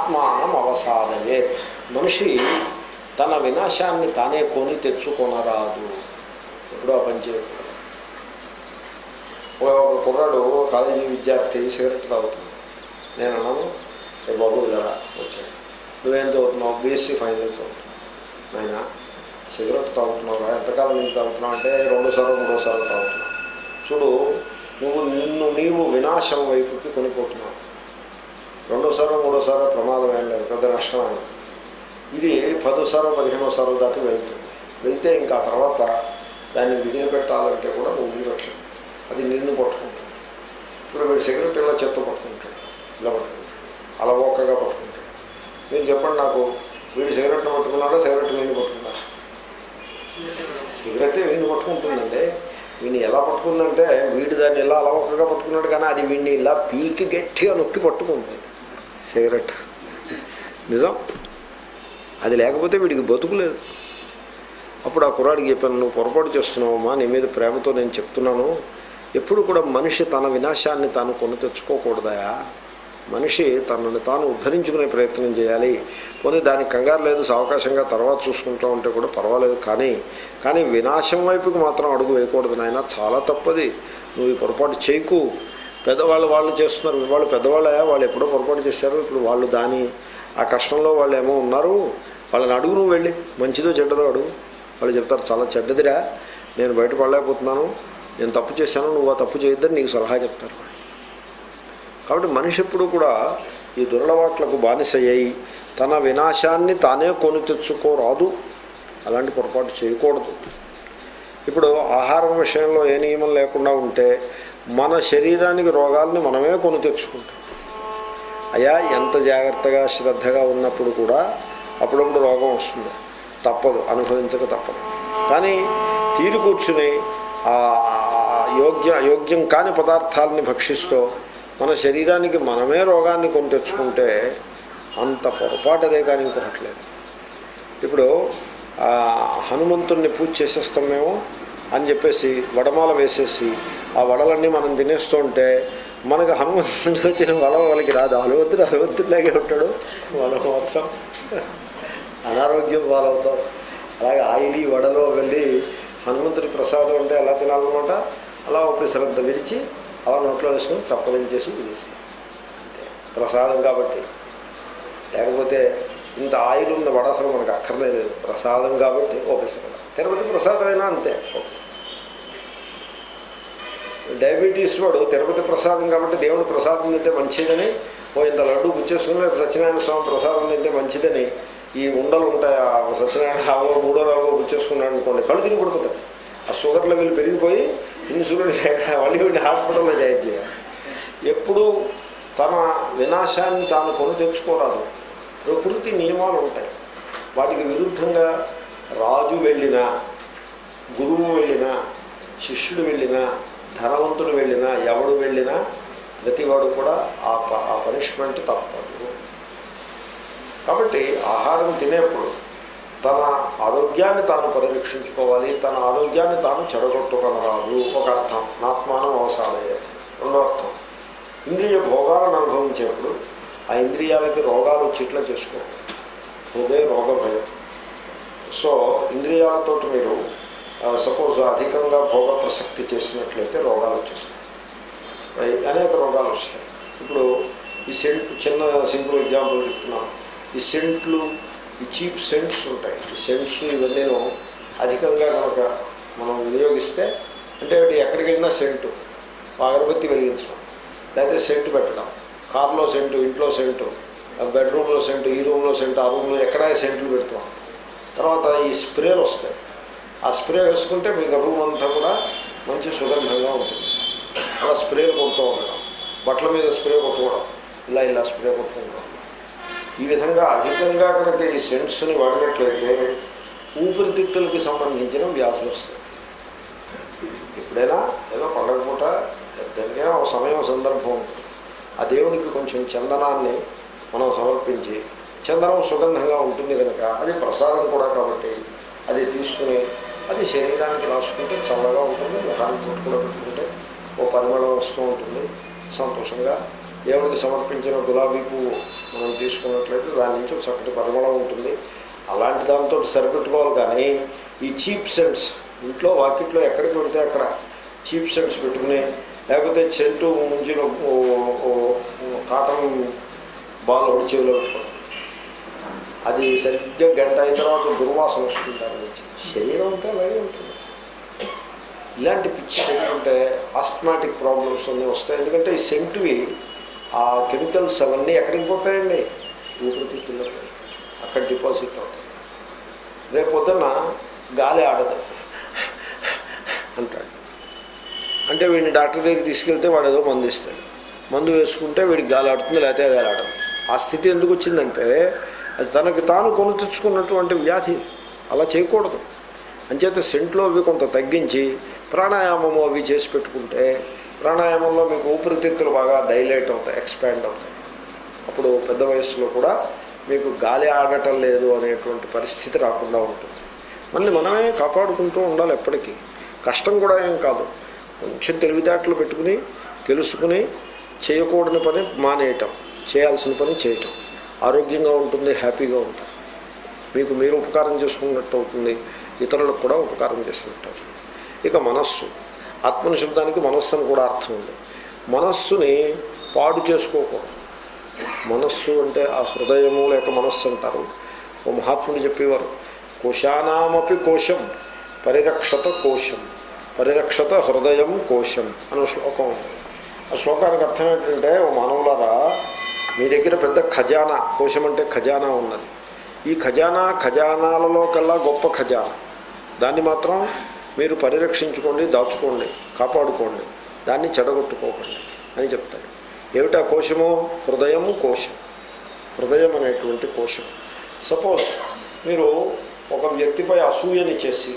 నాత్మానం అవసాదయేత్ మనిషి తన వినాశాన్ని తానే కొని తెచ్చుకొనరాదు ఎప్పుడో ఆ పని చేయకూడదు ఒక ఒక కుర్రాడు కాలేజీ విద్యార్థి సిగరెట్ తాగుతుంది నేను అన్నాను ఏ బాబు ఇలారా వచ్చాడు నువ్వేం చదువుతున్నావు బీఎస్సీ ఫైనల్ చదువుతున్నావు నాయన సిగరెట్ తాగుతున్నావు ఎంతకాలం నుంచి తాగుతున్నావు అంటే రెండోసారి మూడోసారి తాగుతున్నావు చూడు నువ్వు నిన్ను నీవు వినాశం వైపుకి కొనిపోతున్నావు రెండోసారి మూడోసారి ప్రమాదం ఏం లేదు పెద్ద నష్టం ఏం లేదు ఇది పదోసారో పదిహేనోసారో దాటి వెళ్తుంది వెళ్తే ఇంకా ఆ తర్వాత దాన్ని బిగిన పెట్టాలంటే కూడా నువ్వు వదిలిపెట్టలేదు అది నిన్ను పట్టుకుంటుంది ఇప్పుడు వీడు సిగరెట్ ఇలా చెత్త పట్టుకుంటాడు ఇలా పట్టుకుంటాడు అలవోకగా పట్టుకుంటాడు మీరు చెప్పండి నాకు వీడు సిగరెట్ పట్టుకున్నాడా సిగరెట్ వీడిని పట్టుకున్నాడా సిగరెట్ వీడిని పట్టుకుంటుందండి వీడిని ఎలా పట్టుకుందంటే వీడు దాన్ని ఇలా అలవోకగా పట్టుకున్నాడు కానీ అది వీడిని ఇలా పీకి గట్టిగా నొక్కి పట్టుకుంది సిగరెట్ నిజం అది లేకపోతే వీడికి బతుకులేదు అప్పుడు ఆ కుర్రాడికి చెప్పాను నువ్వు పొరపాటు చేస్తున్నావమ్మా నీ మీద ప్రేమతో నేను చెప్తున్నాను ఎప్పుడు కూడా మనిషి తన వినాశాన్ని తాను కొని తెచ్చుకోకూడదయా మనిషి తనని తాను ఉద్ధరించుకునే ప్రయత్నం చేయాలి పోనీ దానికి కంగారు లేదు సావకాశంగా తర్వాత చూసుకుంటూ ఉంటే కూడా పర్వాలేదు కానీ కానీ వినాశం వైపుకి మాత్రం అడుగు వేయకూడదు నాయన చాలా తప్పది నువ్వు ఈ పొరపాటు చేయకు పెద్దవాళ్ళు వాళ్ళు చేస్తున్నారు వాళ్ళు పెద్దవాళ్ళయా వాళ్ళు ఎప్పుడో పొరపాటు చేశారు ఇప్పుడు వాళ్ళు దాని ఆ కష్టంలో వాళ్ళు ఏమో ఉన్నారు వాళ్ళని అడుగు నువ్వు వెళ్ళి మంచిదో చెడ్డదో అడుగు వాళ్ళు చెప్తారు చాలా చెడ్డదిరా నేను బయటపడలేకపోతున్నాను నేను తప్పు చేశాను నువ్వు ఆ తప్పు చేయొద్దని నీకు సలహా చెప్తారు కాబట్టి మనిషి ఎప్పుడు కూడా ఈ దురలవాట్లకు బానిసయ్యాయి తన వినాశాన్ని తానే కొని తెచ్చుకోరాదు అలాంటి పొరపాటు చేయకూడదు ఇప్పుడు ఆహారం విషయంలో ఏ నియమం లేకుండా ఉంటే మన శరీరానికి రోగాల్ని మనమే కొని తెచ్చుకుంటాం అయా ఎంత జాగ్రత్తగా శ్రద్ధగా ఉన్నప్పుడు కూడా అప్పుడప్పుడు రోగం వస్తుంది తప్పదు అనుభవించక తప్పదు కానీ తీరు కూర్చుని ఆ యోగ్య యోగ్యం కాని పదార్థాలని భక్షిస్తూ మన శరీరానికి మనమే రోగాన్ని కొని తెచ్చుకుంటే అంత పొరపాటదే కానీ ఇంకొకటి లేదు ఇప్పుడు ఆ, హనుమంతుణ్ణి పూజ చేసేస్తాం మేము అని చెప్పేసి వడమాల వేసేసి ఆ వడలన్నీ మనం తినేస్తుంటే మనకు హనుమంతుడికి వచ్చిన వల వాళ్ళకి రాదు హనుమంతుడు హనుమంతుడిలాగే ఉంటాడు వల మాత్రం అనారోగ్యం పాలవుతాం అలాగే ఆయిలీ వడలో వెళ్ళి హనుమంతుడి ప్రసాదం అంటే ఎలా తినాలన్నమాట అలా ఒక శ్రద్ధ విరిచి అలా నోట్లో వేసుకొని చప్పదించేసి విరిసి అంతే ప్రసాదం కాబట్టి లేకపోతే ఇంత ఆయిల్ ఉన్న వడ అసలు మనకు అక్కర్లేదు ప్రసాదం కాబట్టి ఓపెసర తిరుపతి ప్రసాదమైనా అంతే ఓపెసర డయాబెటీస్ వాడు తిరుపతి ప్రసాదం కాబట్టి దేవుడు ప్రసాదం తింటే మంచిదని ఓ ఇంత లడ్డు గుచ్చేసుకుని లేదా సత్యనారాయణ స్వామి ప్రసాదం తింటే మంచిదని ఈ ఉండలు ఉంటాయి ఆ సత్యనారాయణ హావో మూడో నాలుగో గుచ్చేసుకున్నాడు అనుకోండి కళ్ళు తిరిగి పడిపోతాయి ఆ షుగర్ లెవెల్ పెరిగిపోయి ఇన్సులిన్ లేక మళ్ళీ వీడిని హాస్పిటల్లో జాయిన్ చేయాలి ఎప్పుడు తన వినాశాన్ని తాను కొని తెచ్చుకోరాదు ప్రకృతి నియమాలు ఉంటాయి వాటికి విరుద్ధంగా రాజు వెళ్ళినా గురువు వెళ్ళినా శిష్యుడు వెళ్ళినా ధనవంతుడు వెళ్ళినా ఎవడు వెళ్ళినా ప్రతివాడు కూడా ఆ ప- ఆ పనిష్మెంట్ తప్పదు కాబట్టి ఆహారం తినేప్పుడు తన ఆరోగ్యాన్ని తాను పరిరక్షించుకోవాలి తన ఆరోగ్యాన్ని తాను చెడగొట్టుకొనరాదు ఒక అర్థం నాత్మానం అవసాదయ్యేది రెండో అర్థం ఇంద్రియ భోగాలను అనుభవించేప్పుడు ఆ ఇంద్రియాలకి రోగాలు వచ్చేట్లా చేసుకో హృదయ రోగ భయం సో ఇంద్రియాలతో మీరు సపోజ్ అధికంగా భోగ ప్రసక్తి చేసినట్లయితే రోగాలు వచ్చేస్తాయి అయి- అనేక రోగాలు వస్తాయి ఇప్పుడు ఈ సెంట్ చిన్న సింపుల్ ఎగ్జాంపుల్ చెప్తున్నాను ఈ సెంట్లు ఈ చీప్ సెంట్స్ ఉంటాయి ఈ సెంట్స్ ఇవన్నీను అధికంగా కనుక మనం వినియోగిస్తే అంటే ఒకటి ఎక్కడికి వెళ్ళినా సెంటు అగరబత్తి వెలిగించడం లేకపోతే సెంటు పెట్టడం కార్లో సెంటు ఇంట్లో సెంటు బెడ్రూమ్లో సెంటు ఈ రూమ్లో సెంటు ఆ రూమ్లో ఎక్కడ సెంట్లు పెడతాం తర్వాత ఈ స్ప్రేలు వస్తాయి ఆ స్ప్రే వేసుకుంటే మీకు రూమ్ అంతా కూడా మంచి సుగంధంగా ఉంటుంది అలా స్ప్రేలు కొడుతూ ఉండడం బట్టల మీద స్ప్రే కొట్టుకోవడం ఇలా ఇలా స్ప్రే కొట్టుకుంటాం ఈ విధంగా అధికంగా కనుక ఈ సెంట్స్ని వాడినట్లయితే ఊపిరితిత్తులకి సంబంధించిన వ్యాధులు వస్తాయి ఎప్పుడైనా ఏదో పండగ పూట దానికైనా ఒక సమయం సందర్భం ఉంటుంది ఆ దేవునికి కొంచెం చందనాన్ని మనం సమర్పించి చందనం సుగంధంగా ఉంటుంది కనుక అది ప్రసాదం కూడా కాబట్టి అది తీసుకుని అది శరీరానికి రాసుకుంటే చల్లగా ఉంటుంది ముఖానికి చుట్టూ కూడా పెట్టుకుంటే ఓ పరిమళం వస్తూ ఉంటుంది సంతోషంగా దేవుడికి సమర్పించిన గులాబీ పువ్వు మనం తీసుకున్నట్లయితే దాని నుంచి ఒక చక్కటి పరిమళం ఉంటుంది అలాంటి దాంతో సరిపెట్టుకోవాలి కానీ ఈ చీప్ సెంట్స్ ఇంట్లో వాకిట్లో ఎక్కడికి పెడితే అక్కడ చీప్ సెంట్స్ పెట్టుకుని లేకపోతే చెంటు ముంచిన ఓ- ఓ- ఓ కాటన్ బాల్ ఒకటి చెవిలో పెట్టుకోవడం అది సరిగ్గా గంట అయిన తర్వాత దుర్వాసన వస్తుంది దాని నుంచి శరీరం అంటే అలాగే ఉంటుంది ఇలాంటి పిచ్చి పెట్టుకుంటే ఆస్మాటిక్ ప్రాబ్లమ్స్ అన్నీ వస్తాయి ఎందుకంటే ఈ సెంటువి ఆ కెమికల్స్ అవన్నీ ఎక్కడికి పోతాయండి ఊపిరితిత్తుల్లోకి అక్కడ డిపాజిట్ అవుతాయి రేపు పొద్దున్న గాలి ఆడదు అంటాడు అంటే వీడిని డాక్టర్ దగ్గరికి తీసుకెళ్తే వాడు ఏదో మందు ఇస్తాడు మందు వేసుకుంటే వీడికి గాలి ఆడుతుంది లేకపోతే గాలి ఆడదు ఆ స్థితి ఎందుకు వచ్చిందంటే అది తనకి తాను కొని తెచ్చుకున్నటువంటి వ్యాధి అలా చేయకూడదు అంచేత సెంట్లో అవి కొంత తగ్గించి ప్రాణాయామము అవి చేసి పెట్టుకుంటే ప్రాణాయామంలో మీకు ఊపిరితిత్తులు బాగా డైలేట్ అవుతాయి ఎక్స్పాండ్ అవుతాయి అప్పుడు పెద్ద వయసులో కూడా మీకు గాలి ఆడటం లేదు అనేటువంటి పరిస్థితి రాకుండా ఉంటుంది మళ్ళీ మనమే కాపాడుకుంటూ ఉండాలి ఎప్పటికీ కష్టం కూడా ఏం కాదు కొంచెం తెలివితేటలు పెట్టుకుని తెలుసుకుని చేయకూడని పని మానేయటం చేయాల్సిన పని చేయటం ఆరోగ్యంగా ఉంటుంది హ్యాపీగా ఉంటుంది మీకు మీరు ఉపకారం చేసుకున్నట్టు అవుతుంది ఇతరులకు కూడా ఉపకారం చేసినట్టు అవుతుంది ఇక మనస్సు ఆత్మనిశబ్దానికి మనస్సు అని కూడా అర్థం ఉంది మనస్సుని పాడు చేసుకోకూడదు మనస్సు అంటే ఆ హృదయము లేక మనస్సు అంటారు ఓ మహాత్ముడు చెప్పేవారు కోశానామపి కోశం పరిరక్షత కోశం పరిరక్షత హృదయం కోశం అనే శ్లోకం ఉంది ఆ శ్లోకానికి అర్థం ఏంటంటే ఓ మానవులారా మీ దగ్గర పెద్ద ఖజానా కోశం అంటే ఖజానా ఉన్నది ఈ ఖజానా ఖజానాలలో కల్లా గొప్ప ఖజానా దాన్ని మాత్రం మీరు పరిరక్షించుకోండి దాచుకోండి కాపాడుకోండి దాన్ని చెడగొట్టుకోకండి అని చెప్తాడు ఏమిటా కోశము హృదయము కోశం హృదయం అనేటువంటి కోశం సపోజ్ మీరు ఒక వ్యక్తిపై అసూయని చేసి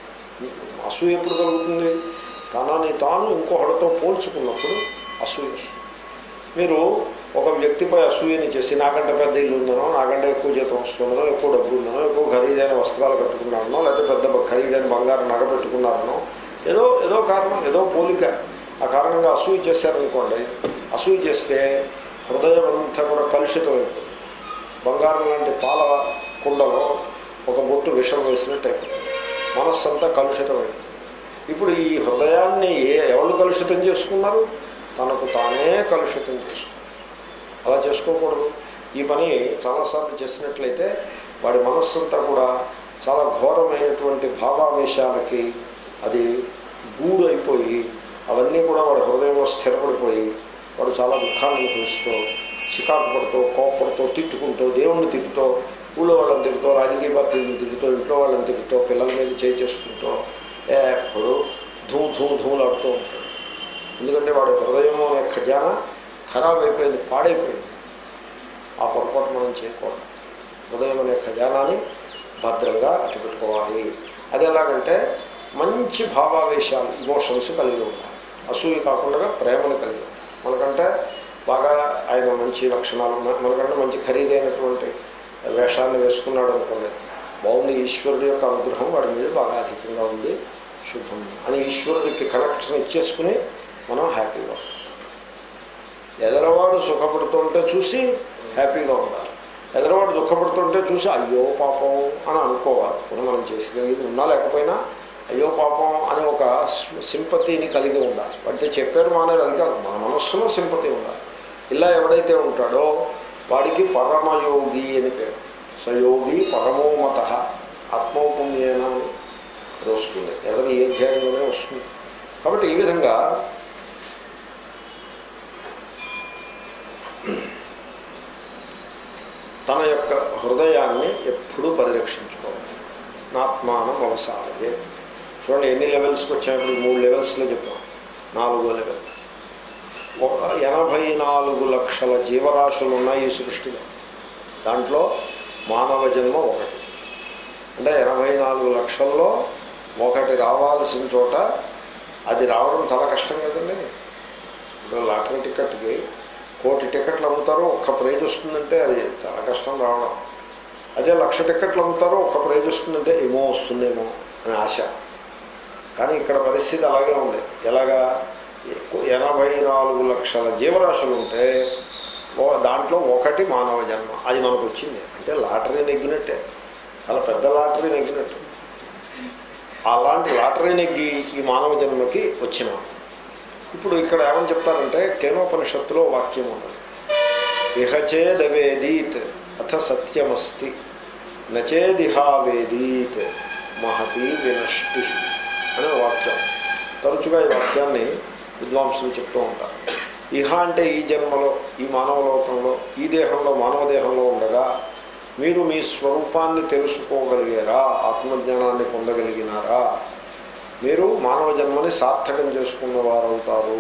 అసూయ ఎప్పుడు కలుగుతుంది తనని తాను ఇంకొకటితో పోల్చుకున్నప్పుడు అసూయ వస్తుంది మీరు ఒక వ్యక్తిపై అసూయని చేసి నాకంటే పెద్ద ఇల్లు ఉందనో నాకంటే ఎక్కువ జీతం వస్తుందనో ఎక్కువ డబ్బు ఉందనో ఎక్కువ ఖరీదైన వస్త్రాలు కట్టుకున్నారనో లేకపోతే పెద్ద ఖరీదైన బంగారం నగ పెట్టుకున్నారనో ఏదో ఏదో కారణం ఏదో పోలిక ఆ కారణంగా అసూయ చేశారనుకోండి అసూయ చేస్తే హృదయం అంతా కూడా కలుషితమైపోతుంది బంగారం లాంటి పాల కుండలో ఒక బొట్టు విషం వేసినట్టు అయిపోతుంది మనస్సు అంతా కలుషితమైంది ఇప్పుడు ఈ హృదయాన్ని ఏ ఎవరు కలుషితం చేసుకున్నారు తనకు తానే కలుషితం చేసుకున్నారు అలా చేసుకోకూడదు ఈ పని చాలాసార్లు చేసినట్లయితే వాడి మనస్సు అంతా కూడా చాలా ఘోరమైనటువంటి భావావేశాలకి అది గూడు అయిపోయి అవన్నీ కూడా వాడి హృదయంలో స్థిరపడిపోయి వాడు చాలా దుఃఖాన్ని అనుభవిస్తూ చికాకు పడుతూ కోపడుతూ తిట్టుకుంటూ దేవుణ్ణి తిట్టుతూ ఊళ్ళో వాళ్ళని తిరుగుతూ రాజకీయ పార్టీలను తిరుగుతూ ఇంట్లో వాళ్ళని తిరుగుతూ పిల్లల మీద చేయి చేసుకుంటూ ఎప్పుడు ధూ ధూ ధూలాడుతూ ఉంటాడు ఎందుకంటే వాడి హృదయం అనే ఖజానా ఖరాబ్ అయిపోయింది పాడైపోయింది ఆ పొరపాటు మనం చేయకూడదు హృదయం అనే ఖజానాని భద్రంగా అట్టుపెట్టుకోవాలి అది ఎలాగంటే మంచి భావావేశాలు ఇమోషన్స్ కలిగి ఉండాలి అసూయ కాకుండా ప్రేమను కలిగి ఉండాలి మనకంటే బాగా ఆయన మంచి లక్షణాలు మన- మనకంటే మంచి ఖరీదైనటువంటి వేషాన్ని వేసుకున్నాడు అనుకోండి బాగుంది ఈశ్వరుడు యొక్క అనుగ్రహం వాడి మీద బాగా అధికంగా ఉంది శుభం అని ఈశ్వరుడికి కనెక్షన్ ఇచ్చేసుకుని మనం హ్యాపీగా ఉంటాం ఎదరవాడు సుఖపడుతుంటే చూసి హ్యాపీగా ఉండాలి ఎదరవాడు దుఃఖపడుతుంటే చూసి అయ్యో పాపం అని అనుకోవాలి ఇప్పుడు మనం చేసేది ఉన్నా లేకపోయినా అయ్యో పాపం అనే ఒక సింపతిని కలిగి ఉండాలి అంటే చెప్పారు మానేది అది కాదు మన మనస్సులో సింపతి ఉండాలి ఇలా ఎవడైతే ఉంటాడో వాడికి పరమయోగి అని పేరు సయోగి పరమోమత ఆత్మౌపుణ్యేన అని అది వస్తుంది ఎవరి ఏ అధ్యాయంలోనే వస్తుంది కాబట్టి ఈ విధంగా తన యొక్క హృదయాన్ని ఎప్పుడూ పరిరక్షించుకోవాలి నాత్మానం అవసాలయే చూడండి ఎన్ని లెవెల్స్కి వచ్చాయి మూడు లెవెల్స్లో చెప్పాం నాలుగో లెవెల్ ఒక ఎనభై నాలుగు లక్షల జీవరాశులు ఉన్నాయి ఈ సృష్టిలో దాంట్లో మానవ జన్మ ఒకటి అంటే ఎనభై నాలుగు లక్షల్లో ఒకటి రావాల్సిన చోట అది రావడం చాలా కష్టం కదండి ఇప్పుడు లాటరీ టికెట్కి కోటి టికెట్లు అమ్ముతారు ఒక్క ప్రైజ్ వస్తుందంటే అది చాలా కష్టం రావడం అదే లక్ష టికెట్లు అమ్ముతారు ఒక్క ప్రైజ్ వస్తుందంటే ఏమో వస్తుందేమో అని ఆశ కానీ ఇక్కడ పరిస్థితి అలాగే ఉంది ఎలాగా ఎక్కు- ఎనభై నాలుగు లక్షల జీవరాశులు ఉంటే ఓ- దాంట్లో ఒకటి మానవ జన్మ అది మనకు వచ్చింది అంటే లాటరీ నెగ్గినట్టే చాలా పెద్ద లాటరీ నెగ్గినట్టు అలాంటి లాటరీ నెగ్గి ఈ మానవ జన్మకి వచ్చినాం ఇప్పుడు ఇక్కడ ఏమని చెప్తారంటే కేనోపనిషత్తులో వాక్యం ఉన్నది ఇహచేదవేదీత్ అథ సత్యమస్తి నచేదిహావేదీత్ మహతి వినష్టి అనే వాక్యం తరచుగా ఈ వాక్యాన్ని విద్వాంసులు చెప్తూ ఉంటారు ఇహ అంటే ఈ జన్మలో ఈ మానవ లోకంలో ఈ దేహంలో మానవ దేహంలో ఉండగా మీరు మీ స్వరూపాన్ని తెలుసుకోగలిగారా ఆత్మజ్ఞానాన్ని పొందగలిగినారా మీరు మానవ జన్మని సార్థకం చేసుకున్న వారవుతారు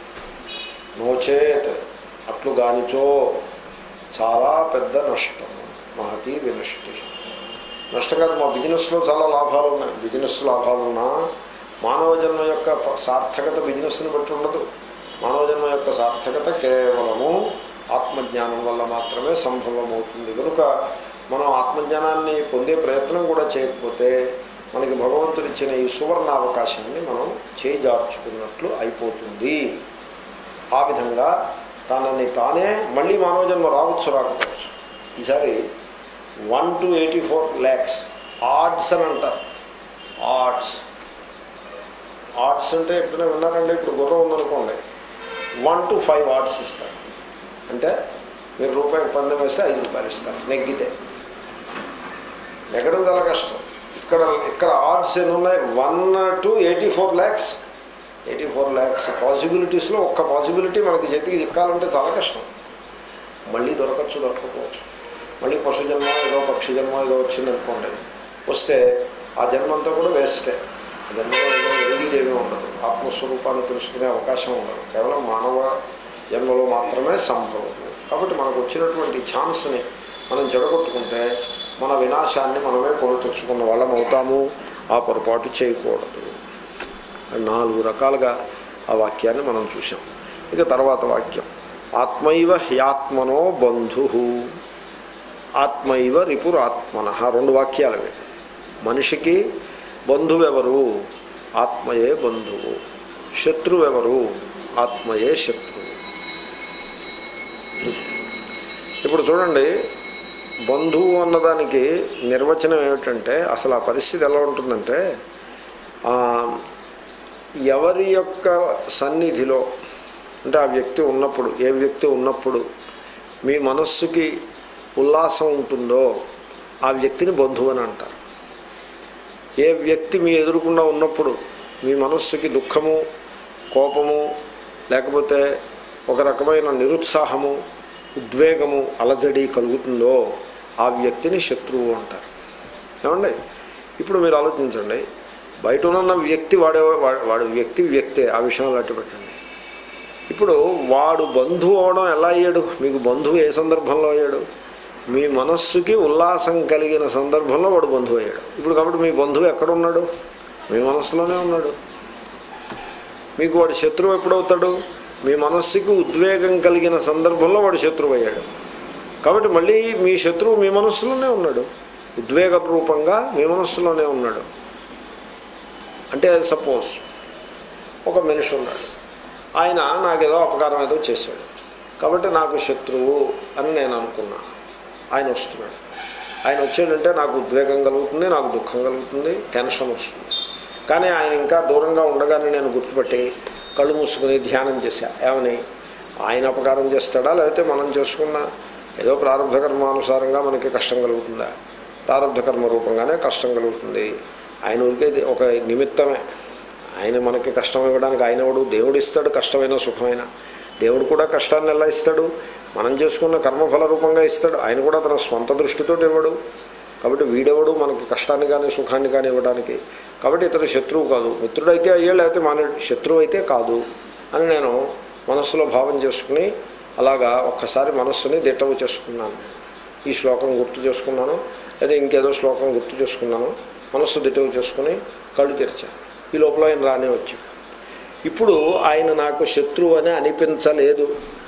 నోచేత్ అట్లు గానిచో చాలా పెద్ద నష్టం మహతి వినష్టి నష్టం కాదు మా బిజినెస్లో చాలా లాభాలు ఉన్నాయి బిజినెస్ లాభాలున్నా మానవ జన్మ యొక్క ప- సార్థకత బిజినెస్ని బట్టి ఉండదు మానవ జన్మ యొక్క సార్థకత కేవలము ఆత్మజ్ఞానం వల్ల మాత్రమే సంభవమవుతుంది కనుక మనం ఆత్మజ్ఞానాన్ని పొందే ప్రయత్నం కూడా చేయకపోతే మనకి భగవంతుడు ఇచ్చిన ఈ సువర్ణ అవకాశాన్ని మనం చేజార్చుకున్నట్లు అయిపోతుంది ఆ విధంగా తనని తానే మళ్ళీ మానవ జన్మ రావచ్చు రాకపోవచ్చు ఈసారి one two eighty four lakhs arts అని అంటారు ఆర్ట్స్ ఆర్ట్స్ అంటే ఎప్పుడైనా విన్నారండి ఇప్పుడు గుర్రం ఉందనుకోండి వన్ టు ఫైవ్ ఆర్ట్స్ ఇస్తారు అంటే మీరు రూపాయి పందెం వేస్తే ఐదు రూపాయలు ఇస్తారు నెగ్గితే నెగ్గడం చాలా కష్టం ఇక్కడ ఇక్కడ ఆర్ట్స్ ఎన్ని ఉన్నాయి one two eighty four lakhs eighty four lakhs పాసిబిలిటీస్లో ఒక్క పాసిబిలిటీ మనకి చేతికి చిక్కాలంటే చాలా కష్టం మళ్ళీ దొరకచ్చు దొరకపోవచ్చు మళ్ళీ పశు జన్మ ఏదో పక్షి జన్మ ఏదో వచ్చిందనుకోండి వస్తే ఆ జన్మంతా కూడా వేస్టే ఆ జన్మలో ఏదో వెలిగిదేమీ ఉండదు ఆత్మస్వరూపాన్ని తెలుసుకునే అవకాశం ఉండదు కేవలం మానవ జన్మలో మాత్రమే సంభవం కాబట్టి మనకు వచ్చినటువంటి ఛాన్స్ని మనం జడగొట్టుకుంటే మన వినాశాన్ని మనమే కొని తెచ్చుకున్న వాళ్ళం అవుతాము ఆ పొరపాటు చేయకూడదు నాలుగు రకాలుగా ఆ వాక్యాన్ని మనం చూసాం ఇక తర్వాత వాక్యం ఆత్మైవ హ్యాత్మనో బంధు ఆత్మైవ రిపురాత్మన రెండు వాక్యాలు ఇవి మనిషికి బంధువెవరు ఆత్మయే బంధువు శత్రువెవరు ఆత్మయే శత్రువు ఇప్పుడు చూడండి బంధువు అన్నదానికి నిర్వచనం ఏమిటంటే అసలు ఆ పరిస్థితి ఎలా ఉంటుందంటే ఆ, ఎవరి యొక్క సన్నిధిలో అంటే ఆ వ్యక్తి ఉన్నప్పుడు ఏ వ్యక్తి ఉన్నప్పుడు మీ మనస్సుకి ఉల్లాసం ఉంటుందో ఆ వ్యక్తిని బంధువు అని అంటారు ఏ వ్యక్తి మీ ఎదురుకుండా ఉన్నప్పుడు మీ మనస్సుకి దుఃఖము కోపము లేకపోతే ఒక రకమైన నిరుత్సాహము ఉద్వేగము అలజడి కలుగుతుందో ఆ వ్యక్తిని శత్రువు అంటారు ఏమండి ఇప్పుడు మీరు ఆలోచించండి బయట ఉన్న వ్యక్తి వాడే వాడు- వాడు వ్యక్తి వ్యక్తే ఆ విషయంలో అట్టు పెట్టండి ఇప్పుడు వాడు బంధువు అవడం ఎలా అయ్యాడు మీకు బంధువు ఏ సందర్భంలో అయ్యాడు మీ మనస్సుకి ఉల్లాసం కలిగిన సందర్భంలో వాడు బంధువు అయ్యాడు ఇప్పుడు కాబట్టి మీ బంధువు ఎక్కడున్నాడు మీ మనస్సులోనే ఉన్నాడు మీకు వాడు శత్రువు ఎప్పుడవుతాడు మీ మనస్సుకి ఉద్వేగం కలిగిన సందర్భంలో వాడు శత్రువు అయ్యాడు కాబట్టి మళ్ళీ మీ శత్రువు మీ మనస్సులోనే ఉన్నాడు ఉద్వేగ రూపంగా మీ మనస్సులోనే ఉన్నాడు అంటే సపోజ్ ఒక మనిషి ఉన్నాడు ఆయన నాకేదో అపకారం ఏదో చేశాడు కాబట్టి నాకు శత్రువు అని నేను అనుకున్నా ఆయన వస్తున్నాడు ఆయన వచ్చాడంటే నాకు ఉద్వేగం కలుగుతుంది నాకు దుఃఖం కలుగుతుంది టెన్షన్ వస్తుంది కానీ ఆయన ఇంకా దూరంగా ఉండగానే నేను గుర్తుపెట్టి కళ్ళు మూసుకుని ధ్యానం చేశా ఏమని ఆయన అపకారం చేస్తాడా లేకపోతే మనం చేసుకున్న ఏదో ప్రారంభ కర్మానుసారంగా మనకి కష్టం కలుగుతుందా ప్రారంభ కర్మ రూపంగానే కష్టం కలుగుతుంది ఆయన ఊరికే ఇది ఒక నిమిత్తమే ఆయన మనకి కష్టం ఇవ్వడానికి ఆయన ఎవడు దేవుడు ఇస్తాడు కష్టమైన సుఖమైన దేవుడు కూడా కష్టాన్ని ఎలా ఇస్తాడు మనం చేసుకున్న కర్మఫల రూపంగా ఇస్తాడు ఆయన కూడా తన స్వంత దృష్టితో ఇవ్వడు కాబట్టి వీడెవడు మనకి కష్టాన్ని కానీ సుఖాన్ని కానీ ఇవ్వడానికి కాబట్టి ఇతడు శత్రువు కాదు మిత్రుడైతే అయ్యే లేకపోతే మన శత్రువు అయితే కాదు అని నేను మనస్సులో భావం చేసుకుని అలాగా ఒక్కసారి మనస్సుని దిట్టవు చేసుకున్నాను ఈ శ్లోకం గుర్తు చేసుకున్నాను లేదా ఇంకేదో శ్లోకం గుర్తు చేసుకున్నాను మనస్సు దిట్టవు చేసుకుని కళ్ళు తెరిచాను ఈ లోపల ఆయన రానే వచ్చాడు ఇప్పుడు ఆయన నాకు శత్రువు అని అనిపించలేదు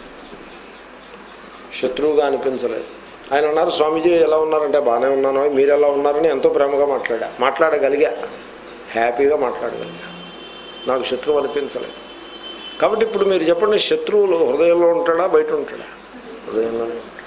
శత్రువుగా అనిపించలేదు ఆయన అన్నారు స్వామీజీ ఎలా ఉన్నారంటే బాగానే ఉన్నాను మీరు ఎలా ఉన్నారని ఎంతో ప్రేమగా మాట్లాడా మాట్లాడగలిగా హ్యాపీగా మాట్లాడగలిగా నాకు శత్రువు అనిపించలేదు కాబట్టి ఇప్పుడు మీరు చెప్పండి శత్రువులు హృదయంలో ఉంటాడా బయట ఉంటాడా హృదయంలోనే ఉంటాడు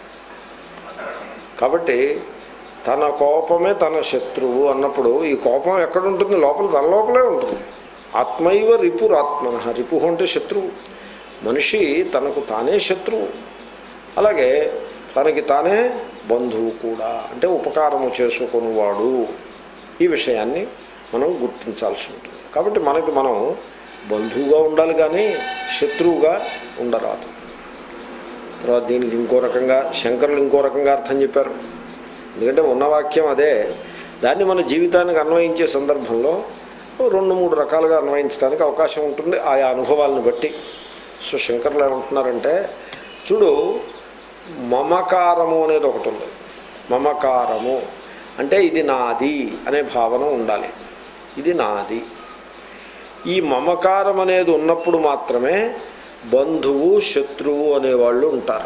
కాబట్టి తన కోపమే తన శత్రువు అన్నప్పుడు ఈ కోపం ఎక్కడ ఉంటుంది లోపల తన లోపలే ఉంటుంది ఆత్మైవ రిపురాత్మన రిపు అంటే శత్రువు మనిషి తనకు తానే శత్రువు అలాగే తనకి తానే బంధువు కూడా అంటే ఉపకారము చేసుకునేవాడు ఈ విషయాన్ని మనం గుర్తించాల్సి ఉంటుంది కాబట్టి మనకి మనం బంధువుగా ఉండాలి కానీ శత్రువుగా ఉండరాదు తర్వాత దీనికి ఇంకో రకంగా శంకరులు ఇంకో రకంగా అర్థం చెప్పారు ఎందుకంటే ఉన్న వాక్యం అదే దాన్ని మన జీవితానికి అన్వయించే సందర్భంలో రెండు మూడు రకాలుగా అన్వయించడానికి అవకాశం ఉంటుంది ఆయా అనుభవాలను బట్టి సో శంకర్లు ఏమంటున్నారంటే చూడు మమకారము అనేది ఒకటి ఉంది మమకారము అంటే ఇది నాది అనే భావన ఉండాలి ఇది నాది ఈ మమకారం అనేది ఉన్నప్పుడు మాత్రమే బంధువు శత్రువు అనేవాళ్ళు ఉంటారు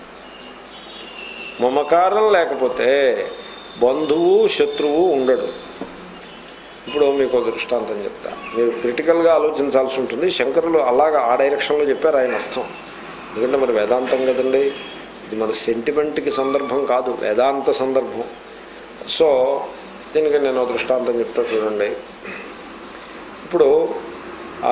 మమకారం లేకపోతే బంధువు శత్రువు ఉండడు ఇప్పుడు మీకు ఒక దృష్టాంతం చెప్తా మీరు క్రిటికల్గా ఆలోచించాల్సి ఉంటుంది శంకరులు అలాగా ఆ డైరెక్షన్లో చెప్పారు ఆయన అర్థం ఎందుకంటే మరి వేదాంతం కదండి ఇది మన సెంటిమెంట్కి సందర్భం కాదు వేదాంత సందర్భం సో దీనికి నేను ఒక దృష్టాంతం చెప్తా చూడండి ఇప్పుడు ఆ,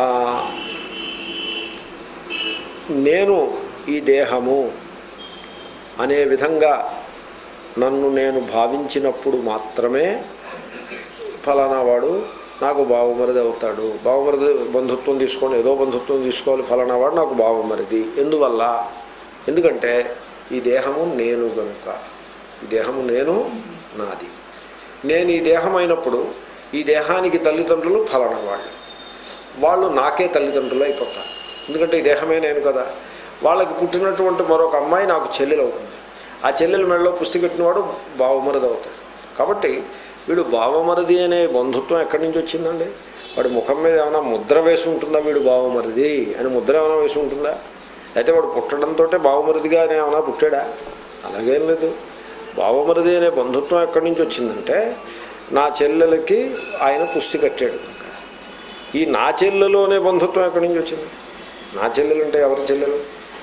నేను ఈ దేహము అనే విధంగా నన్ను నేను భావించినప్పుడు మాత్రమే ఫలానా వాడు నాకు బావమరిది అవుతాడు బావమరిది బంధుత్వం తీసుకోండి ఏదో బంధుత్వం తీసుకోవాలి ఫలానా వాడు నాకు బావమరిది ఎందువల్ల ఎందుకంటే ఈ దేహము నేను గనుక ఈ దేహము నేను నాది నేను ఈ దేహం అయినప్పుడు ఈ దేహానికి తల్లిదండ్రులు ఫలానా వాళ్ళు వాళ్ళు నాకే తల్లిదండ్రులు అయిపోతారు ఎందుకంటే ఈ దేహమే నేను కదా వాళ్ళకి పుట్టినటువంటి మరొక అమ్మాయి నాకు చెల్లెలు అవుతుంది ఆ చెల్లెల మెడలో పుస్తి కట్టినవాడు బావమరిది అవుతాడు కాబట్టి వీడు బావమరిది అనే బంధుత్వం ఎక్కడి నుంచి వచ్చిందండి వాడి ముఖం మీద ఏమైనా ముద్ర వేసి ఉంటుందా వీడు బావమరిది అని ముద్ర ఏమైనా వేసి ఉంటుందా అయితే వాడు పుట్టడంతో బావమరిదిగా అనే ఏమైనా పుట్టాడా అలాగేం లేదు బావమరిది అనే బంధుత్వం ఎక్కడి నుంచి వచ్చిందంటే నా చెల్లెలకి ఆయన పుస్తి కట్టాడు కనుక ఈ నా చెల్లెలు అనే బంధుత్వం ఎక్కడి నుంచి వచ్చింది నా చెల్లెలు అంటే ఎవరి చెల్లెలు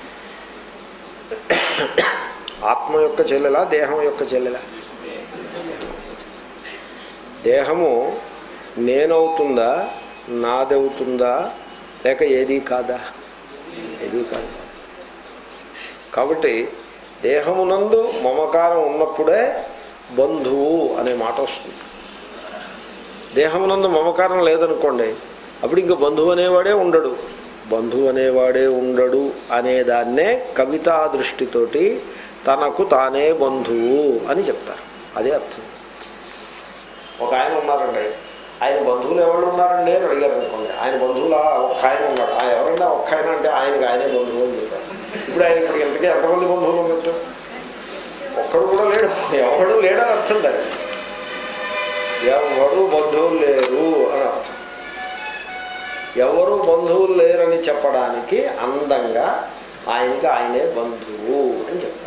ఆత్మ యొక్క చెల్లెలా దేహం యొక్క చెల్లెలా దేహము నేనవుతుందా నాదవుతుందా లేక ఏది కాదా ఏది కాదు కాబట్టి దేహమునందు మమకారం ఉన్నప్పుడే బంధువు అనే మాట వస్తుంది దేహమునందు మమకారం లేదనుకోండి అప్పుడు ఇంకా బంధువు అనేవాడే ఉండడు బంధువు అనేవాడే ఉండడు అనేదాన్నే కవితా దృష్టితోటి తనకు తానే బంధువు అని చెప్తారు అదే అర్థం ఒక ఆయన ఉన్నారండి ఆయన బంధువులు ఎవరు ఉన్నారండి అని అడిగారు అనుకోండి ఆయన బంధువులు ఒక్క ఆయన ఉన్నాడు ఆయన ఎవరన్నా ఒక్క ఆయన అంటే ఆయనకి ఆయనే బంధువు అని చెప్పారు ఇప్పుడు ఆయన ఇప్పుడు ఎంతకీ ఎంతమంది బంధువులు ఉన్నట్టు ఒక్కడు కూడా లేడు ఎవడు లేడని అర్థం దాన్ని ఎవరు బంధువులు లేరు అని అర్థం ఎవరు బంధువులు లేరని చెప్పడానికి అందంగా ఆయనకి ఆయనే బంధువు అని చెప్తారు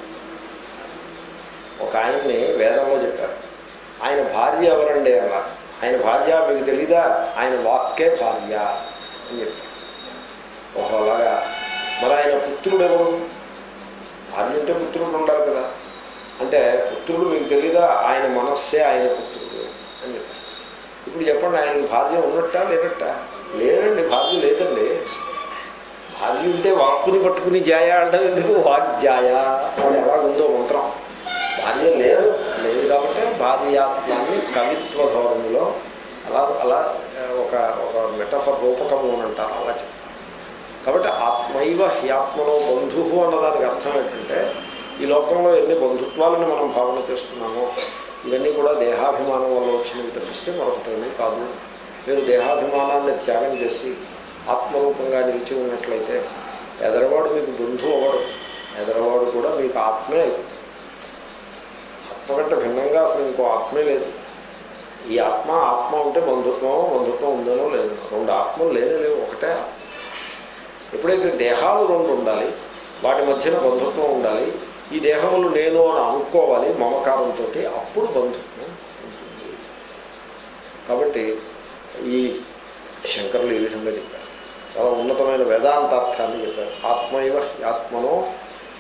ఒక ఆయన్ని వేదంలో చెప్పారు ఆయన భార్య ఎవరండి అన్నారు ఆయన భార్య మీకు తెలీదా ఆయన వాక్కే భార్య అని చెప్పారు ఓహో అలాగా మరి ఆయన పుత్రుడు ఎవరు భార్య అంటే పుత్రుడు ఉండాలి కదా అంటే పుత్రుడు మీకు తెలీదా ఆయన మనస్సే ఆయన పుత్రుడు అని చెప్పారు ఇప్పుడు చెప్పండి ఆయనకి భార్య ఉన్నట్టా లేనట్టా లేదండి భార్య లేదండి భార్య ఉంటే వాక్కుని పట్టుకుని జాయ అంటే ఎందుకు వాగ్జాయ అని ఎలా ఉందో మంత్రం భార్య లేదు లేదు కాబట్టి భార్యాత్మాన్ని కవిత్వ ధోరణిలో అలా అలా ఒక ఒక మెటఫర్ రూపకము అని అంటారు అలా చెప్తారు కాబట్టి ఆత్మైవ హ్యాత్మలో బంధువు అన్నదానికి అర్థం ఏంటంటే ఈ లోకంలో ఎన్ని బంధుత్వాలను మనం భావన చేస్తున్నామో ఇవన్నీ కూడా దేహాభిమానం వల్ల వచ్చినవి తప్పిస్తే మరొకటేమీ కాదు మీరు దేహాభిమానాన్ని త్యాగం చేసి ఆత్మరూపంగా నిలిచి ఉన్నట్లయితే ఎదరవాడు మీకు బంధువు అవ్వడు ఎదరవాడు కూడా మీకు ఆత్మే అవుతుంది ఆత్మ కంటే భిన్నంగా అసలు ఇంకో ఆత్మే లేదు ఈ ఆత్మ ఆత్మ ఉంటే బంధుత్వం బంధుత్వం ఉందనో లేదు రెండు ఆత్మలు లేనే లేవు ఒకటే ఆత్మ ఎప్పుడైతే దేహాలు రెండు ఉండాలి వాటి మధ్యన బంధుత్వం ఉండాలి ఈ దేహములు నేను అని అనుకోవాలి మమకారంతో అప్పుడు బంధుత్వం ఉంటుంది కాబట్టి ఈ శంకరులు ఈ విధంగా చెప్పారు చాలా ఉన్నతమైన వేదాంతార్థాన్ని చెప్పారు ఆత్మైవ ఆత్మనో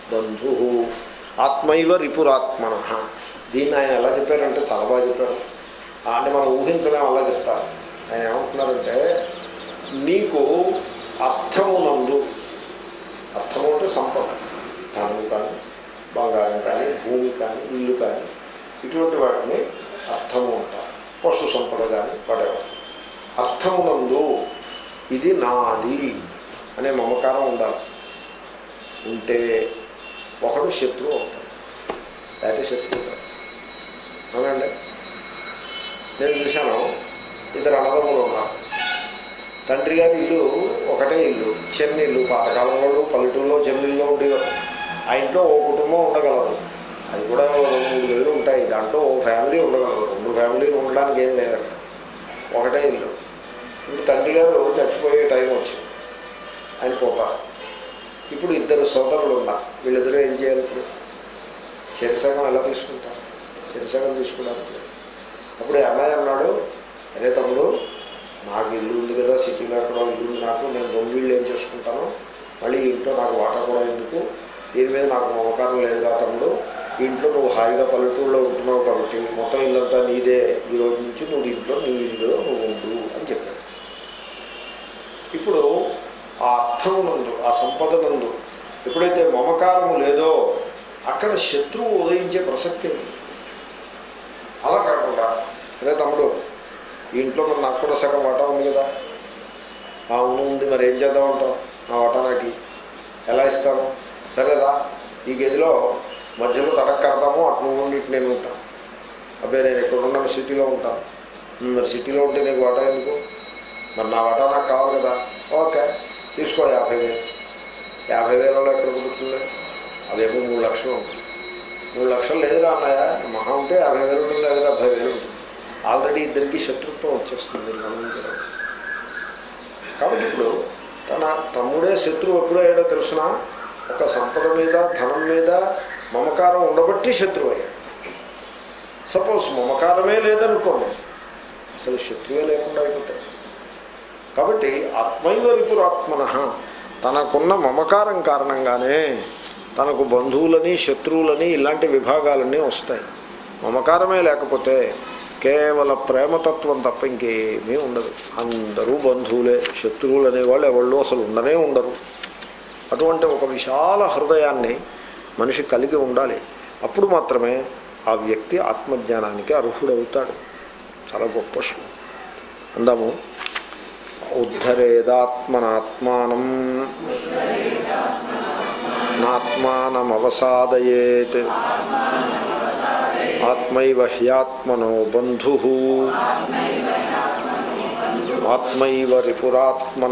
బంధు ఆత్మైవ రిపురాత్మన దీన్ని ఆయన ఎలా చెప్పారంటే చాలా బాగా చెప్పారు ఆ, అంటే మనం ఊహించలేం అలా చెప్తారు ఆయన ఏమంటున్నారంటే నీకు అర్థమునందు అర్థము అంటే సంపద ధనము కానీ బంగారం కానీ భూమి కానీ ఇల్లు కానీ ఇటువంటి వాటిని అర్థము అంటారు పశు సంపద కానీ వాటెవర్ అర్థమునందు ఇది నాది అనే మమకారం ఉండాలి ఉంటే ఒకడు శత్రువు అవుతాడు లేకపోతే శత్రువు అవుతాడు అవునండి నేను చూశాను ఇద్దరు అన్నదమ్ములు ఉన్నారు తండ్రి గారి ఇల్లు ఒకటే ఇల్లు చిన్న ఇల్లు పాతకాలంలో పల్లెటూరులో చిన్న ఇల్లు ఉండేవారు ఆ ఇంట్లో ఓ కుటుంబం ఉండగలరు అది కూడా రెండు మూడు వేలు ఉంటాయి దాంట్లో ఓ ఫ్యామిలీ ఉండగలరు రెండు ఫ్యామిలీలు ఉండడానికి ఏం లేదు అక్కడ ఒకటే ఇల్లు ఇప్పుడు తండ్రి గారు చచ్చిపోయే టైం వచ్చింది ఆయన పోతారు ఇప్పుడు ఇద్దరు సోదరులు ఉన్నారు వీళ్ళిద్దరూ ఏం చేయాలి ఇప్పుడు చెరిసగం ఎలా తీసుకుంటారు చెరిసగం తీసుకున్నారు అప్పుడు ఈ అమ్మాయి అన్నాడు అరే తమ్ముడు నాకు ఇల్లు ఉంది కదా సిటీలో ఎక్కడో ఇల్లు ఉంది నాకు నేను రెండు ఇల్లు ఏం చేసుకుంటాను మళ్ళీ ఈ ఇంట్లో నాకు వాటా కూడా ఎందుకు దీని మీద నాకు మమకారం లేదురా తమ్ముడు ఈ ఇంట్లో నువ్వు హాయిగా పల్లెటూరులో ఉంటున్నావు కాబట్టి మొత్తం ఇల్లంతా నీదే ఈ రోజు నుంచి నువ్వు ఇంట్లో నీ ఇల్లు నువ్వు ఉండు అని చెప్పాడు ఇప్పుడు ఆ అర్థమునందు ఆ సంపద నందు ఎప్పుడైతే మమకారము లేదో అక్కడ శత్రువు ఉదయించే ప్రసక్తి ఉంది అలా కాకుండా అరే తమ్ముడు ఈ ఇంట్లో మరి నాకు కూడా సగం వాటా ఉంది కదా ఆ అవును ఉంది మరి ఏం చేద్దాం అంటావు నా వాటా నాకు ఎలా ఇస్తాను సరేరా ఈ గదిలో మధ్యలో తడక కడతాము అటు నువ్వు ఉండి ఇటు నేను ఉంటాను అబ్బాయి నేను ఇక్కడ ఉన్నాను సిటీలో ఉంటాను "ఉమ్, మరి సిటీలో ఉంటే నీకు వాటా ఎందుకు మరి నా వాటా నాకు కావాలి కదా ఓకే తీసుకో యాభై వేలు యాభై వేలలో ఎక్కడ కుదురుతుంది అదేమో మూడు లక్షలు ఉంటుంది మూడు లక్షలు లేదురా అన్నయ్య మహా ఉంటే యాభై వేలు ఉంటుంది లేదా డెబ్బై వేలు ఉంటుంది ఆల్రెడీ ఇద్దరికి శత్రుత్వం వచ్చేస్తుంది మీరు గమనించడం కాబట్టి ఇప్పుడు తన తమ్ముడే శత్రువు ఎప్పుడో అయ్యాడో తెలుసిన ఒక సంపద మీద ధనం మీద మమకారం ఉండబట్టి శత్రువు అయ్యాడు సపోజ్ మమకారమే లేదనుకోండి అసలు శత్రువే లేకుండా అయిపోతాడు కాబట్టి ఆత్మైవ రిపురాత్మన తనకున్న మమకారం కారణంగానే తనకు బంధువులని శత్రువులని ఇలాంటి విభాగాలన్నీ వస్తాయి మమకారమే లేకపోతే కేవల ప్రేమతత్వం తప్ప ఇంకేమీ ఉండదు అందరూ బంధువులే శత్రువులు అనేవాళ్ళు ఎవళ్ళు అసలు ఉండనే ఉండరు అటువంటి ఒక విశాల హృదయాన్ని మనిషి కలిగి ఉండాలి అప్పుడు మాత్రమే ఆ వ్యక్తి ఆత్మజ్ఞానానికి అర్హుడవుతాడు చాలా గొప్ప శ్లోకం అందాము ఉద్ధరేదాత్మనాత్మానం నాత్మానమవసాదయేత్ ఆత్మైవ హ్యాత్మనో బంధు ఆత్మైవ రిపురాత్మన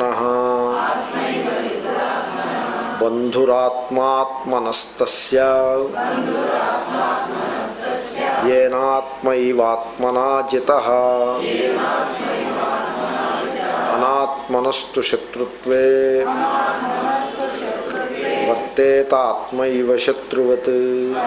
బంధురాత్మాత్మనస్తస్య ఏనాత్మైవాత్మనా జిత అనాత్మనస్తు శత్రుత్వే వర్తేత ఆత్మైవ శత్రువత్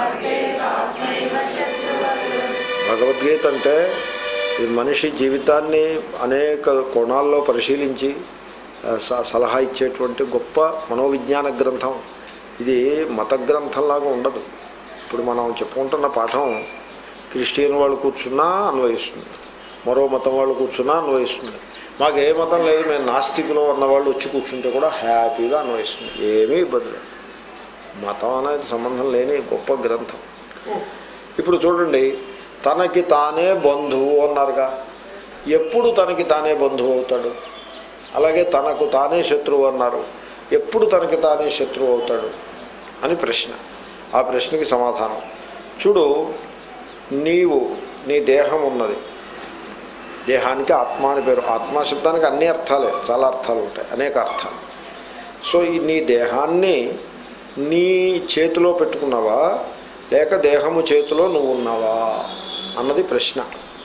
భగవద్గీత అంటే ఈ మనిషి జీవితాన్ని అనేక కోణాల్లో పరిశీలించి ఆ, స- సలహా ఇచ్చేటువంటి గొప్ప మనోవిజ్ఞాన గ్రంథం ఇది మత గ్రంథంలాగా ఉండదు ఇప్పుడు మనం చెప్పుకుంటున్న పాఠం క్రిస్టియన్ వాళ్ళు కూర్చున్నా అన్వయిస్తుంది మరో మతం వాళ్ళు కూర్చున్నా అన్వయిస్తుంది మాకు ఏ మతం లేదు మేము నాస్తికులు అన్న వాళ్ళు వచ్చి కూర్చుంటే కూడా హ్యాపీగా అన్వయిస్తుంది ఏమీ ఇబ్బంది లేదు మతం అనేది సంబంధం లేని గొప్ప గ్రంథం ఇప్పుడు చూడండి తనకి తానే బంధువు అన్నారుగా ఎప్పుడు తనకి తానే బంధువు అవుతాడు అలాగే తనకు తానే శత్రువు అన్నారు ఎప్పుడు తనకి తానే శత్రువు అవుతాడు అని ప్రశ్న ఆ ప్రశ్నకి సమాధానం చూడు నీవు నీ దేహం ఉన్నది దేహానికి ఆత్మ అని పేరు ఆత్మ శబ్దానికి అన్ని అర్థాలే చాలా అర్థాలు ఉంటాయి అనేక అర్థాలు సో ఈ నీ దేహాన్ని నీ చేతిలో పెట్టుకున్నావా లేక దేహము చేతిలో నువ్వు ఉన్నావా అన్నది ప్రశ్న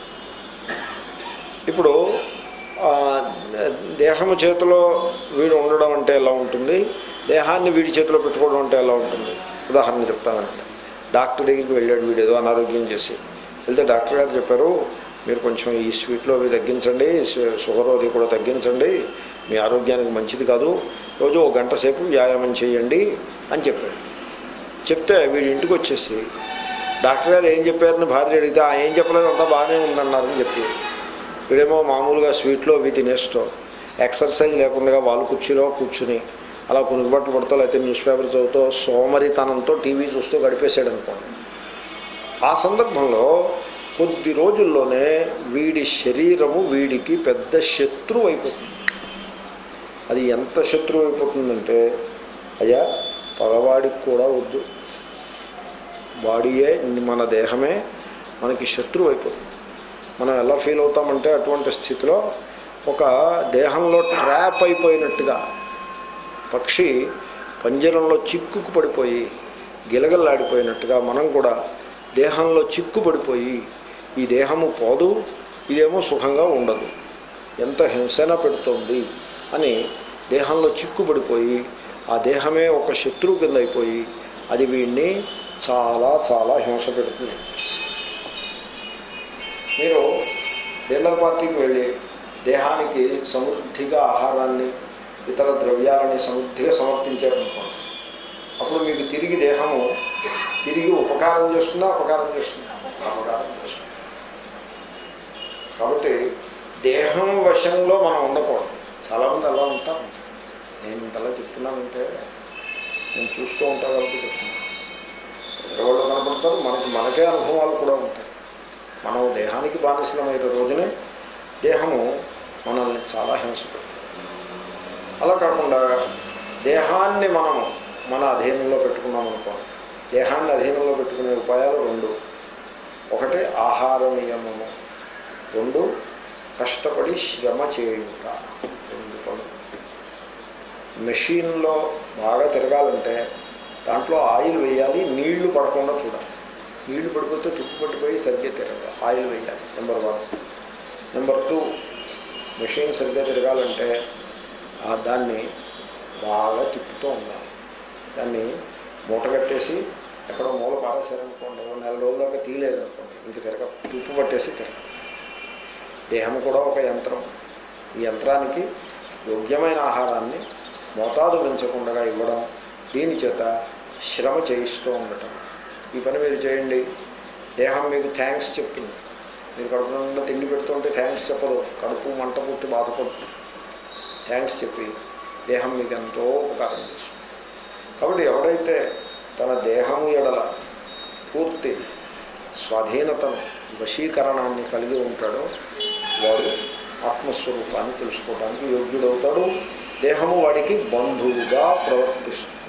ఇప్పుడు ఆ, దేహము చేతిలో వీడు ఉండడం అంటే ఎలా ఉంటుంది దేహాన్ని వీడి చేతిలో పెట్టుకోవడం అంటే ఎలా ఉంటుంది ఉదాహరణ చెప్తానంటే డాక్టర్ దగ్గరికి వెళ్ళాడు వీడు ఏదో అనారోగ్యం చేసి వెళ్తే డాక్టర్ గారు చెప్పారు మీరు కొంచెం ఈ స్వీట్లో అవి తగ్గించండి షు- షుగర్ అది కూడా తగ్గించండి మీ ఆరోగ్యానికి మంచిది కాదు రోజు ఒక గంట సేపు వ్యాయామం చేయండి అని చెప్పాడు చెప్తే వీడి ఇంటికి వచ్చేసి డాక్టర్ గారు ఏం చెప్పారని భార్య అడిగితే "ఆ, ఏం చెప్పలేదు అంతా బాగానే ఉందన్నారని చెప్పి వీడేమో మామూలుగా స్వీట్లో అవి తినేస్తూ ఎక్సర్సైజ్ లేకుండా వాళ్ళు కుర్చీలో కూర్చుని అలా కొనుగబట్టలు పడుతూ లేకపోతే న్యూస్ పేపర్ చదువుతూ సోమరితనంతో టీవీ చూస్తూ గడిపేశాడు అనుకోండి ఆ సందర్భంలో కొద్ది రోజుల్లోనే వీడి శరీరము వీడికి పెద్ద శత్రువు అయిపోతుంది అది ఎంత శత్రువు అయిపోతుందంటే అయ్యా పగవాడికి కూడా వద్దు బాడీయే మన దేహమే మనకి శత్రువు అయిపోతుంది మనం ఎలా ఫీల్ అవుతామంటే అటువంటి స్థితిలో ఒక దేహంలో ట్రాప్ అయిపోయినట్టుగా పక్షి పంజరంలో చిక్కుకు పడిపోయి గిలగల్లాడిపోయినట్టుగా మనం కూడా దేహంలో చిక్కు పడిపోయి ఈ దేహము పోదు ఇదేమో సుఖంగా ఉండదు ఎంత హింసన పెడుతోంది అని దేహంలో చిక్కుపడిపోయి ఆ దేహమే ఒక శత్రువు కింద అయిపోయి అది వీడిని చాలా చాలా హింస పెడుతుంది మీరు డిన్నర్ పార్టీకి వెళ్ళి దేహానికి సమృద్ధిగా ఆహారాన్ని ఇతర ద్రవ్యాలని సమృద్ధిగా సమర్పించారనుకోండి అప్పుడు మీకు తిరిగి దేహము తిరిగి ఉపకారం చేస్తుందా అపకారం చేస్తుందా అపకారం చేస్తుంది కాబట్టి దేహం వశంలో మనం ఉండకూడదు చాలామంది అలా ఉంటాం నేను ఇంతలా చెప్తున్నానంటే నేను చూస్తూ ఉంటాను కాబట్టి చెప్తున్నాను ఎదురువాళ్ళు కనపడతారు మనకి మనకే అనుభవాలు కూడా ఉంటాయి మనం దేహానికి బానిసలమైన రోజునే దేహము మనల్ని చాలా హింస పెడుతుంది అలా కాకుండా దేహాన్ని మనము మన అధీనంలో పెట్టుకున్నాం అనుకోండి దేహాన్ని అధీనంలో పెట్టుకునే ఉపాయాలు రెండు ఒకటి ఆహార నియమము రెండు కష్టపడి శ్రమ చేయుట రెండు పనులు మెషిన్లో బాగా తిరగాలంటే దాంట్లో ఆయిల్ వేయాలి నీళ్లు పడకుండా చూడాలి నీళ్లు పడిపోతే తుప్పు పట్టిపోయి సరిగ్గా తిరగాలి ఆయిల్ వేయాలి number one number two machine సరిగ్గా తిరగాలంటే ఆ దాన్ని బాగా తిప్పుతూ ఉండాలి దాన్ని మూట కట్టేసి ఎక్కడో మూల పారేశారనుకోండి ఓ నెల రోజుల దాకా తీయలేదనుకోండి ఇంక తిరగ తుప్పు పట్టేసి తిరగ దేహం కూడా ఒక యంత్రం ఈ యంత్రానికి యోగ్యమైన ఆహారాన్ని మోతాదు పెంచకుండా ఇవ్వడం దీని చేత శ్రమ చేయిస్తూ ఉండటం ఈ పని మీరు చేయండి దేహం మీకు థ్యాంక్స్ చెప్తుంది మీరు కడుపు నిండా తిండి పెడుతుంటే థ్యాంక్స్ చెప్పదు కడుపు మంట పుట్టి బాధపడుతుంది థ్యాంక్స్ చెప్పి దేహం మీకు ఎంతో ఉపకారం చేస్తుంది కాబట్టి ఎవడైతే తన దేహము ఎడల పూర్తి స్వాధీనతను వశీకరణాన్ని కలిగి ఉంటాడో వాడు ఆత్మస్వరూపాన్ని తెలుసుకోవడానికి యోగ్యుడవుతాడు దేహము వాడికి బంధువుగా ప్రవర్తిస్తుంది